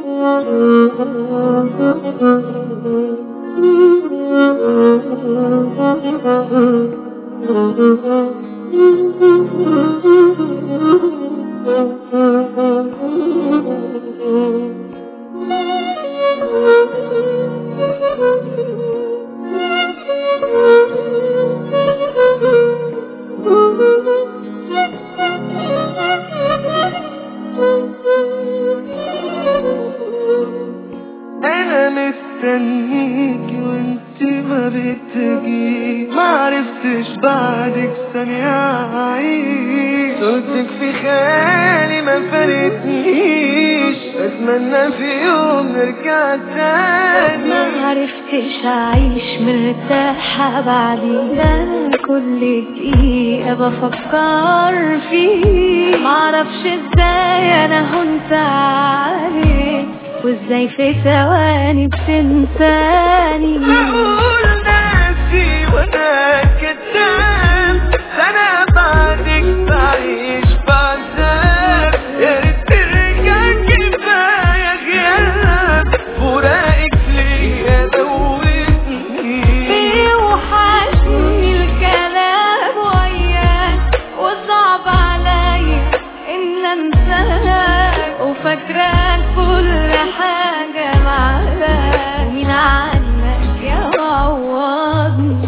انا مستنيك وانت ما بتجي ما عرفتش بعدك ثانية اعيش صورتك في خيالي ما فارقتنيش اتمنى في يوم نرجع تاني ما عرفتش اعيش مرتاحة بعدين كل دقيقة بفكر فيه معرفش ازاي انا هنت عليك وازاي في ثواني بتنساني معقول ناسي وانا كداب انا بعدك بعيش بعذاب يا ريت ترجع كفايه غياب فراقك ليا دوتني بيوحشني الكلام وياك وصعب عليا ان انساك وفاكراك كل حاجة معاك ومين عنك يعوضني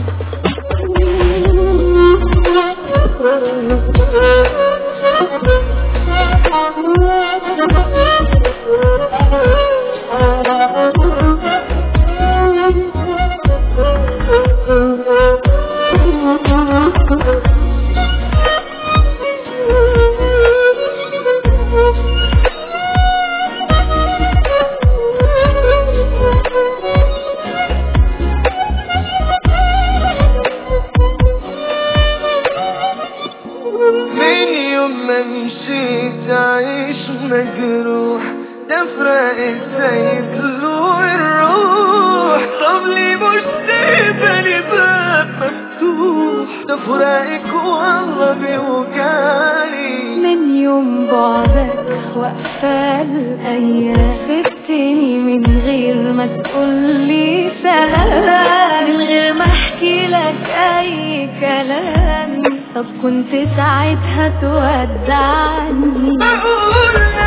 من يوم ما مشيت عايش مجروح تفرقك زي طلوع الروح طب ليه مش سايبة باب مفتوح ده فراقك والله بيوجعني من يوم بعدك واقفة الأيام سبتني من غير ما تقولي سلام من غير ما احكي لك أي كلام طب كنت ساعتها تودعني معقول